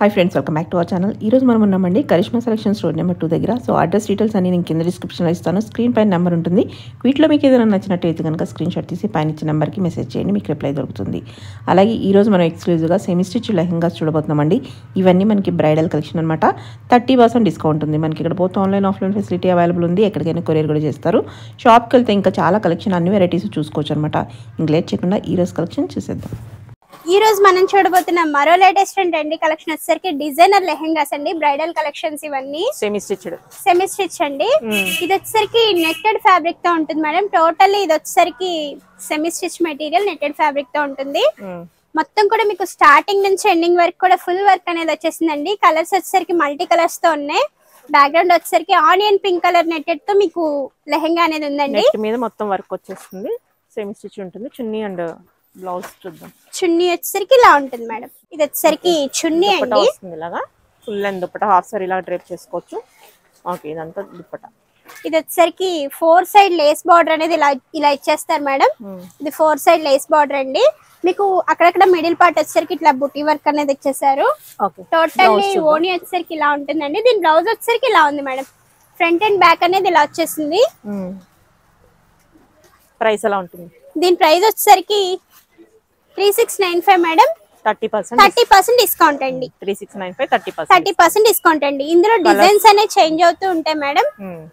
Hi friends welcome back to our channel ఈ రోజు మనం ఉన్నామండి Karishma selections road number two దగ్గర సో అడ్రస్ డీటెయిల్స్ అన్ని నేను కింద డిస్క్రిప్షన్లో ఇస్తాను స్క్రీన్ పైన నెంబర్ ఉంటుంది వీటిలో మీకు ఏదైనా నచ్చినట్టయితే కనుక స్క్రీన్ షాట్ తీసి పైన ఇచ్చిన నెంబర్కి మెసేజ్ చేయండి మీకు రిప్లై దొరుకుతుంది అలాగే ఈ రోజు మనం ఎక్స్క్లూజివ్గా సెమీ స్టిచ్ లెహంగాస్ చూడబోతున్నామండి ఇవన్నీ మనకి బ్రైడల్ కలెక్షన్ అనమాట థర్టీ పర్సెంట్ డిస్కౌంట్ ఉంది మనకి ఇక్కడ పోతే ఆన్లైన్ ఆఫ్లైన్ ఫెసిలిటీ అవైలబుల్ ఉంది ఎక్కడికైనా కొరియర్ కూడా చేస్తారు షాప్కి వెళ్తే ఇంకా చాలా కలెక్షన్ అన్ని వెరైటీస్ చూసుకోవచ్చు అనమాట ఇంక లేట్ చేయకుండా ఈ రోజు కలెక్షన్ చూసేద్దాం ఈ రోజు మనం చూడబోతున్న మరో లేటెస్ట్ అండి కలెక్షన్ వచ్చేసరికి డిజైనర్ లెహెంగాస్ అండి బ్రైడల్ కలెక్షన్స్ ఇవన్నీ సెమీ స్టిచ్డ్ సెమీ స్టిచ్ అండి ఇది వచ్చేసరికి నెట్టెడ్ ఫ్యాబ్రిక్ తో ఉంటుంది మేడం టోటల్లీ ఇది వచ్చేసరికి semi stitch material netted fabric తో ఉంటుంది మొత్తం కూడా మీకు స్టార్టింగ్ నుంచి ఎండింగ్ వరకు కూడా ఫుల్ వర్క్ అనేది వచ్చేసిందండి కలర్స్ వచ్చేసరికి మల్టీ కలర్స్ తో ఉన్నాయి బ్యాక్గ్రౌండ్ వచ్చేసరికి ఆనియన్ పింక్ కలర్ నెట్టెడ్ తో మీకు లెహెంగా అనేది ఉందండి నెట్ మీద మొత్తం వర్క్ వచ్చేస్తుంది సెమీ స్టిచ్ ఉంటుంది చున్నీ అండ్ బ్లౌజ్ చూద్దాం చున్నీ వచ్చేసరికి ఇలా ఉంటుంది మేడం ఇది వచ్చేసరికి చున్నీ దుప్పటా అండి వస్తుంది ఇలాగా full and dupatta half sari ఇలా డ్రేప్ చేసుకోవచ్చు ఓకే ఇదంతా దుప్పట ఇది వచ్చేసరికి ఫోర్ సైడ్ లేస్ బార్డర్ అనేది ఇలా ఇలా ఇచ్చేస్తారు మేడం ఇది ఫోర్ సైడ్ లేస్ బార్డర్ అండి మీకు అక్కడక్కడ మిడిల్ పార్ట్ వచ్చేసరికి ఇట్లా బుట్టి వర్క్ అనేది ఇచ్చేసారు ఓకే టోటల్లీ ఓని వచ్చేసరికి ఇలా ఉంటుందండి దీని బ్లౌజ్ వచ్చేసరికి ఇలా ఉంది మేడం ఫ్రంట్ అండ్ బ్యాక్ అనేది ఇలా వచ్చేసింది ప్రైస్ ఎలా ఉంటుంది దీని ప్రైస్ వచ్చేసరికి three six nine five madam thirty percent thirty percent discount అండి three six nine five thirty percent thirty percent discount అండి ఇందులో డిజైన్స్ అనేవి చేంజ్ అవుతూ ఉంటాయి మేడం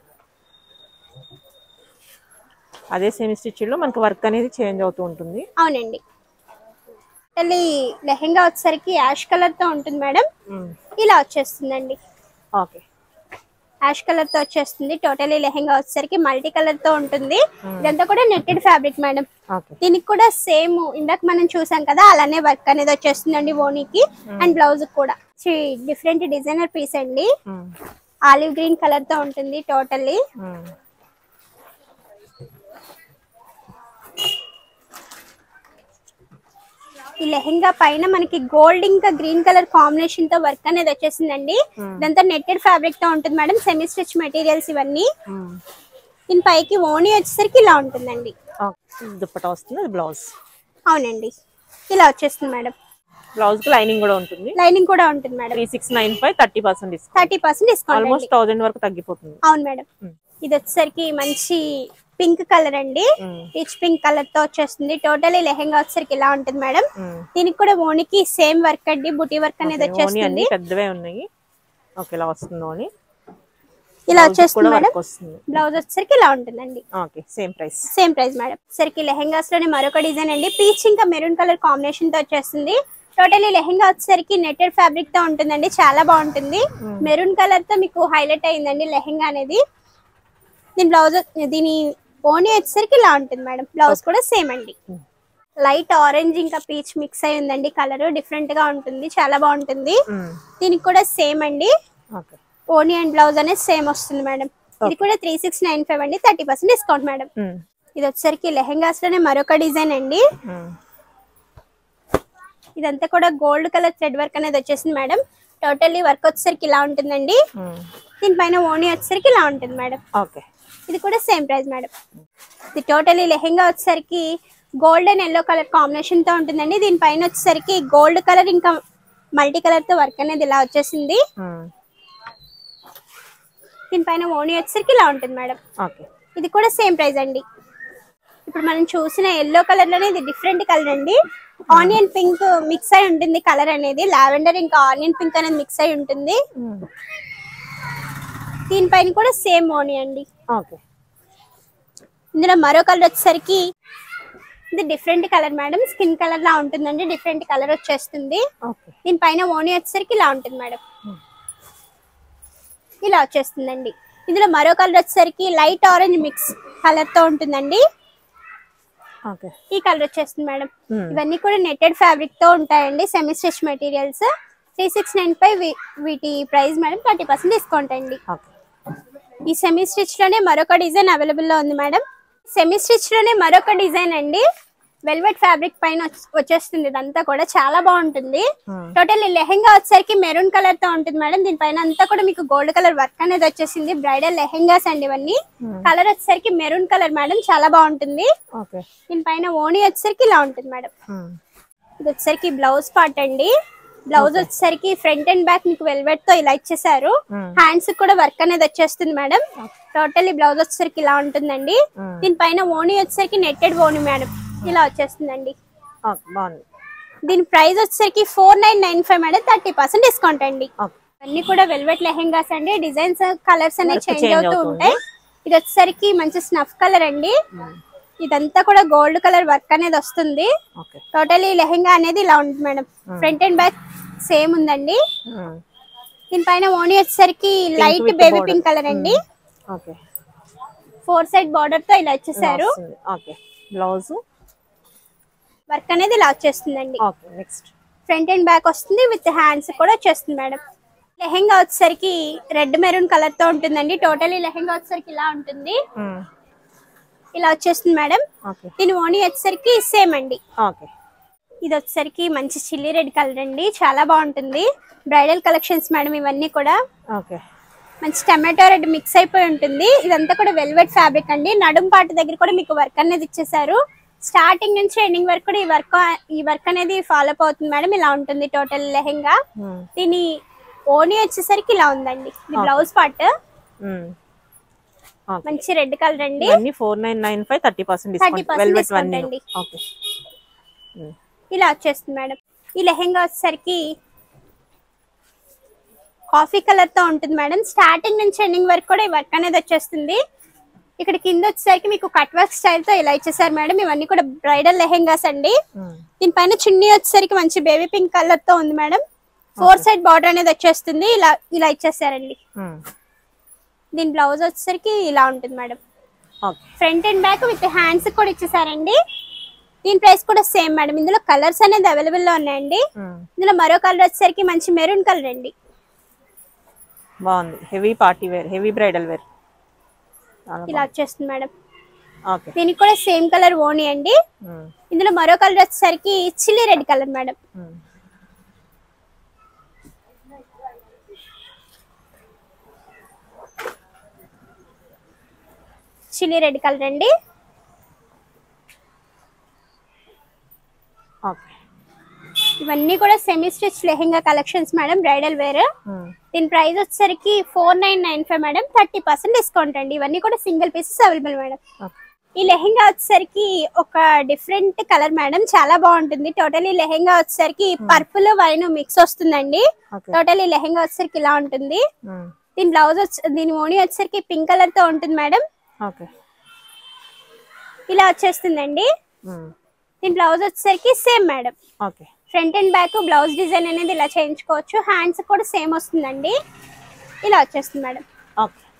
అదే సెమీ స్టిచ్ లో మనకి వర్క్ అనేది చేంజ్ అవుతూ ఉంటుంది అవునండి టోటల్లీ లెహెంగా వచ్చేసరికి యాష్ కలర్ తో ఉంటుంది మేడం ఇలా వచ్చేస్తుందండి ఓకే యాష్ కలర్ తో వచ్చేస్తుంది టోటలీ లెహెంగా వచ్చేసరికి మల్టీ కలర్ తో ఉంటుంది ఇదంతా కూడా నెట్టెడ్ ఫ్యాబ్రిక్ మేడం ఓకే దీనికి కూడా సేమ్ ఇందాక మనం చూసాం కదా అలానే వర్క్ అనేది వచ్చేస్తుందండి ఓనీకి అండ్ బ్లౌజ్ కూడా డిఫరెంట్ డిజైనర్ పీస్ అండి ఆలివ్ గ్రీన్ కలర్ తో ఉంటుంది టోటల్లీ ఈ లెహెంగా పైన మనకి గోల్డ్ ఇంకా గ్రీన్ కలర్ కాంబినేషన్ తో వర్క్ అనేది వచ్చేసిందండి ఇదంతా నెట్టెడ్ ఫ్యాబ్రిక్ తో ఉంటుంది మేడం సెమీ స్టిచ్ మెటీరియల్స్ ఇవన్నీ దీని పైకి ఓనీ వచ్చేసరికి ఇలా ఉంటుందండి దుప్పట వస్తుంది అది బ్లౌజ్ అవునండి ఇలా వచ్చేస్తుంది మేడం బ్లౌజ్ కి లైనింగ్ కూడా ఉంటుంది లైనింగ్ కూడా ఉంటుంది madam three six nine five thirty percent discount thirty percent discount almost thousand వరకు తగ్గిపోతుంది అవును మేడం ఇది వచ్చేసరికి మంచి పింక్ కలర్ అండి రిచ్ పింక్ కలర్ తో వచ్చేస్తుంది టోటలీ లెహెంగా వచ్చేసరికి ఇలా ఉంటుంది మేడం దీనికి కూడా ఓనికి సేమ్ వర్క్ అండి బుటీ వర్క్ అనేది ఓనీ వచ్చేస్తుంది అన్ని పెద్దవే ఉన్నాయి ఓకే ఇలా వస్తుంది ఓనీ ఇలా కూడా వచ్చేస్తుంది మేడం వర్క్ వస్తుంది బ్లౌజ్ వచ్చేసరికి ఇలా ఉంటుందండి okay same price same price madam సరికి లెహెంగాస్ లోనే మరొక డిజైన్ అండి పీచ్ ఇంకా మెరూన్ కలర్ కాంబినేషన్ తో వచ్చేస్తుంది టోటలీ లెహెంగా వచ్చేసరికి నెట్టెడ్ ఫ్యాబ్రిక్ తో ఉంటుందండి చాలా బాగుంటుంది మెరూన్ కలర్ తో మీకు హైలైట్ అయిందండి లెహెంగా అనేది దీని బ్లౌజ్ దీని ఓనీ వచ్చేసరికి ఇలా ఉంటుంది మేడం బ్లౌజ్ కూడా సేమ్ అండి లైట్ ఆరెంజ్ ఇంకా పీచ్ మిక్స్ అయి ఉందండి కలర్ డిఫరెంట్ గా ఉంటుంది చాలా బాగుంటుంది దీనికి కూడా సేమ్ అండి ఓకే ఓనీ అండ్ బ్లౌజ్ అనేది సేమ్ వస్తుంది మేడం ఇది కూడా త్రీ సిక్స్ నైన్ ఫైవ్ అండి థర్టీ పర్సెంట్ డిస్కౌంట్ మేడం ఇది వచ్చేసరికి లెహెంగాస్ లోనే మరొక డిజైన్ అండి ఇదంతా కూడా గోల్డ్ కలర్ థ్రెడ్ వర్క్ అనేది వచ్చేసింది మేడం టోటల్లీ వర్క్ వచ్చేసరికి ఇలా ఉంటుందండి దీనిపైన ఓనీ వచ్చేసరికి ఇలా ఉంటుంది మేడం ఓకే ఇది కూడా సేమ్ ప్రైస్ మేడం ఇది టోటలీ లెహెంగా వచ్చేసరికి gold and yellow colour combination తో ఉంటుందండి దీనిపైన వచ్చేసరికి గోల్డ్ కలర్ ఇంకా మల్టీ కలర్ తో వర్క్ అనేది ఇలా వచ్చేసింది దీనిపైన ఓనీ వచ్చేసరికి ఇలా ఉంటుంది మేడం ఓకే ఇది కూడా సేమ్ ప్రైస్ అండి ఇప్పుడు మనం చూసిన ఎల్లో కలర్ లోనే ఇది డిఫరెంట్ కలర్ అండి ఆనియన్ పింక్ మిక్స్ అయి ఉంటుంది కలర్ అనేది లావెండర్ ఇంకా ఆనియన్ పింక్ అనేది మిక్స్ అయి ఉంటుంది దీనిపైన కూడా సేమ్ ఓనీ అండి ఓకే ఇందులో మరో కలర్ వచ్చేసరికి ఇది different colour madam skin colour లా ఉంటుందండి డిఫరెంట్ కలర్ వచ్చేస్తుంది ఓకే దీనిపైన ఓనీ వచ్చేసరికి ఇలా ఉంటుంది మేడం ఇలా వచ్చేస్తుందండి ఇందులో మరో కలర్ వచ్చేసరికి లైట్ ఆరెంజ్ మిక్స్ కలర్ తో ఉంటుందండి ఓకే ఈ కలర్ వచ్చేస్తుంది మేడం ఇవన్నీ కూడా నెట్టెడ్ ఫ్యాబ్రిక్ తో ఉంటాయండి semi stitch materials three six nine five వీటి price madam thirty percent discount అండి ఓకే ఈ సెమీ స్టిచ్ లోనే మరొక డిజైన్ అవైలబుల్ లో ఉంది మేడం సెమీ స్టిచ్ లోనే మరొక డిజైన్ అండి వెల్వెట్ ఫ్యాబ్రిక్ పైన వచ్చి- వచ్చేస్తుంది ఇదంతా కూడా చాలా బాగుంటుంది టోటల్ లెహెంగా వచ్చేసరికి మెరూన్ కలర్ తో ఉంటుంది మేడం దీనిపైన అంతా కూడా మీకు గోల్డ్ కలర్ వర్క్ అనేది వచ్చేసింది బ్రైడల్ లెహెంగాస్ అండి ఇవన్నీ కలర్ వచ్చేసరికి మెరూన్ కలర్ మేడం చాలా బాగుంటుంది ఓకే దీనిపైన ఓణి వచ్చేసరికి ఇలా ఉంటుంది మేడం ఇది వచ్చేసరికి బ్లౌజ్ పార్ట్ అండి బ్లౌజ్ వచ్చేసరికి ఫ్రంట్ అండ్ బ్యాక్ మీకు వెల్వెట్ తో ఇలా ఇచ్చేసారు Hmm. హ్యాండ్స్ కూడా వర్క్ అనేది వచ్చేస్తుంది మేడం టోటల్ ఈ బ్లౌజ్ వచ్చేసరికి ఇలా ఉంటుందండి Hmm. దీనిపైన ఓణి వచ్చేసరికి నెట్టెడ్ ఓణి మేడం ఇలా వచ్చేస్తుందండి ఓకే బాగుంది దీని ప్రైస్ వచ్చేసరికి four nine nine five madam thirty percent discount అండి ఓకే అన్ని కూడా వెల్వెట్ లెహెంగాస్ అండి డిజైన్స్ కలర్స్ అనేవి Work చేంజ్ change అవుతూ అవుతుంది. ఉంటాయి ఇది వచ్చేసరికి మంచి స్నఫ్ కలర్ అండి ఇదంతా కూడా గోల్డ్ కలర్ వర్క్ అనేది వస్తుంది ఓకే టోటల్ ఈ లెహెంగా అనేది ఇలా ఉంటుంది madam front and back same ఉందండి దీనిపైన ఓణి వచ్చేసరికి light with baby border. Pink colour అండి ఓకే ఫోర్ సైడ్ బార్డర్ తో ఇలా వచ్చేసారు ఓకే బ్లౌజ్ వర్క్ అనేది ఇలా వచ్చేస్తుందండి okay next front and back వస్తుంది విత్ హ్యాండ్స్ కూడా వచ్చేస్తుంది మేడం లెహెంగా వచ్చేసరికి రెడ్ మెరూన్ కలర్ తో ఉంటుందండి టోటల్ ఈ లెహెంగా వచ్చేసరికి ఇలా ఉంటుంది ఇలా వచ్చేస్తుంది మేడం ఓకే దీని ఓణి వచ్చేసరికి సేమ్ అండి ఓకే ఇది వచ్చేసరికి మంచి చిల్లీ రెడ్ కలర్ అండి చాలా బాగుంటుంది బ్రైడల్ కలెక్షన్స్ మేడం ఇవన్నీ కూడా ఓకే మంచి టమాటో రెడ్ మిక్స్ అయిపోయి ఉంటుంది ఇదంతా కూడా వెల్వెట్ ఫ్యాబ్రిక్ అండి నడుం పాటు దగ్గర కూడా మీకు వర్క్ అనేది ఇచ్చేసారు స్టార్టింగ్ నుంచి ఎండింగ్ వరకు కూడా ఈ వర్క్ ఈ వర్క్ అనేది ఫాలో అప్ అవుతుంది మేడం ఇలా ఉంటుంది టోటల్ లెహెంగా దీని ఓని వచ్చేసరికి ఇలా ఉందండి ఇది బ్లౌజ్ పార్ట్ ఓకే మంచి రెడ్ కలర్ అండి ఇవన్నీ four nine nine five thirty percent 30% discount velvet discount one అండి. ఓకే ఇలా వచ్చేస్తుంది మేడం ఈ లెహెంగా వచ్చేసరికి కాఫీ కలర్ తో ఉంటుంది మేడం స్టార్టింగ్ నుంచి ఎండింగ్ వరకు కూడా ఈ వర్క్ అనేది వచ్చేస్తుంది ఇక్కడ కింద వచ్చేసరికి మీకు కట్ వర్క్ స్టైల్ తో ఇలా ఇచ్చేసారు మేడం ఇవన్నీ కూడా బ్రైడల్ లెహెంగాస్ అండి దీనిపైన చున్నీ వచ్చేసరికి మంచి బేబీ పింక్ కలర్ తో ఉంది మేడం ఫోర్ సైడ్ బార్డర్ అనేది వచ్చేస్తుంది ఇలా ఇలా ఇచ్చేసారండి దీని బ్లౌజ్ వచ్చేసరికి ఇలా ఉంటుంది madam okay front and back with hands కూడా ఇచ్చేసారండి దీని ప్రైస్ కూడా సేమ్ మేడం ఇందులో కలర్స్ అనేది అవైలబుల్ లో ఉన్నాయండి ఇందులో మరో కలర్ వచ్చేసరికి మంచి మెరూన్ కలర్ అండి బాగుంది heavy party wear heavy bridal wear చాలా ఇలా వచ్చేస్తుంది మేడం ఓకే దీనికి కూడా సేమ్ కలర్ ఓని అండి ఇందులో మరో కలర్ వచ్చేసరికి chilli red colour madam chilli red colour అండి ఓకే ఇవన్నీ కూడా semi stitch lehenga collections madam bridal wear దీని ప్రైస్ వచ్చేసరికి four nine nine five madam thirty percent discount అండి ఇవన్నీ కూడా single pieces available madam okay ఈ లెహెంగా వచ్చేసరికి ఒక డిఫరెంట్ కలర్ మేడం చాలా బాగుంటుంది టోటల్ ఈ లెహెంగా వచ్చేసరికి పర్పుల్ వైన్ మిక్స్ వస్తుందండి ఓకే టోటల్ ఈ లెహెంగా వచ్చేసరికి ఇలా ఉంటుంది దీని బ్లౌజ్ వచ్చి దీని ఓణి వచ్చేసరికి పింక్ కలర్ తో ఉంటుంది మేడం ఓకే ఇలా వచ్చేస్తుందండి దీని బ్లౌజ్ వచ్చేసరికి same madam okay front and back blouse design అనేది ఇలా చేయించుకోవచ్చు హ్యాండ్స్ కూడా సేమ్ వస్తుందండి ఇలా వచ్చేస్తుంది మేడం ఓకే